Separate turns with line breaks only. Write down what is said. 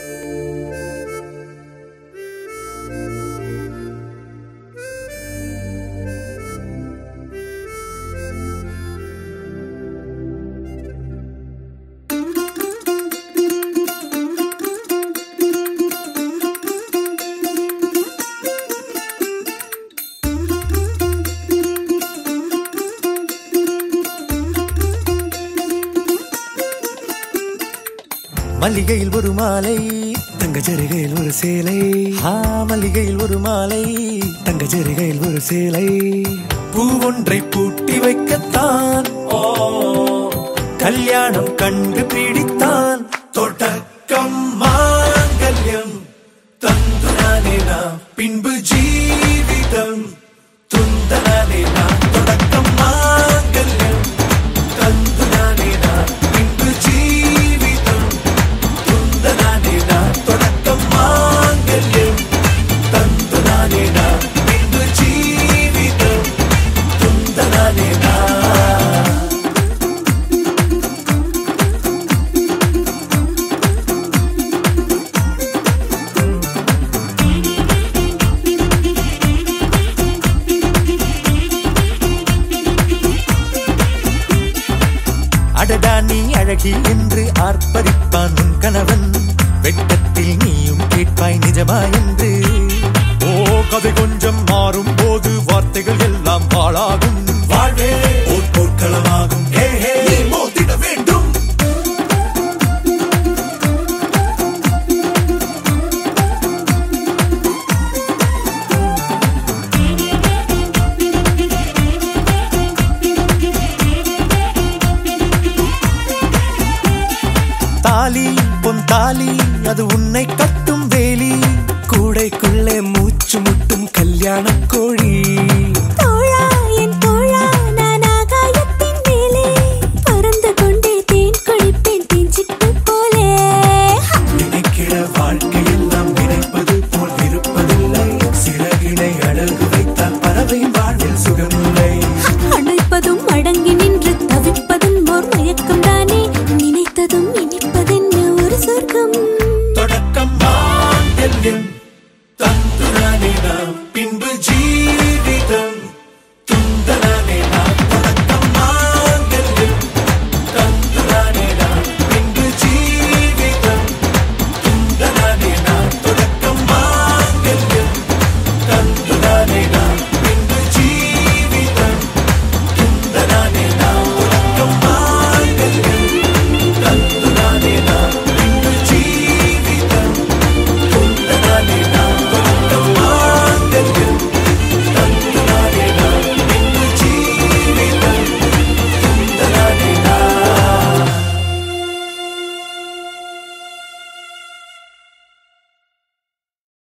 மல்லிகையில் ஒரு மாலை தங்க ஜரிகையில் ஒரு சேலை ஆ மல்லிகையில் ஒரு மாலை தங்க ஜரிகையில் ஒரு சேலை பூவொன்றை பூட்டி வைக்கத்தான் ஓ கல்யாணம் கண்டு பிடித்தான் தொடக்கம் மாங்கல்யம் தந்துனானே நாம் பின்பு ஜீவிதம் துந்தனானே நாம் தொடக்கம் மாங்கல்யம் தந்துனானே நாம் பின்பு ஜீவிதம் துந்தனானே நாம் தொடக்கம் மாங்கல்யம் தந்துனானே நாம் பின்பு ஜீவிதம் துந்தனானே நாம் அடடா நீ அழகி என்று ஆர்ப்பரிப்பான் உன் கணவன் வெட்டத்தில் நீயும் கேட்பாய் நிஜமா என்று ஓ கதை கொஞ்சம் மாறும் போது வார்த்தைகள் எல்லாம் பாழாகும் வாழ்வே ஓர் போர்க்களமாகும் ஹே ஹே நீ மோதிட வேண்டும் தாலி பொன் தாலி அது உன்னை கட்டும் வேலி
கூடைக்குள்ளே மூச்சு முட்டும் கல்யாண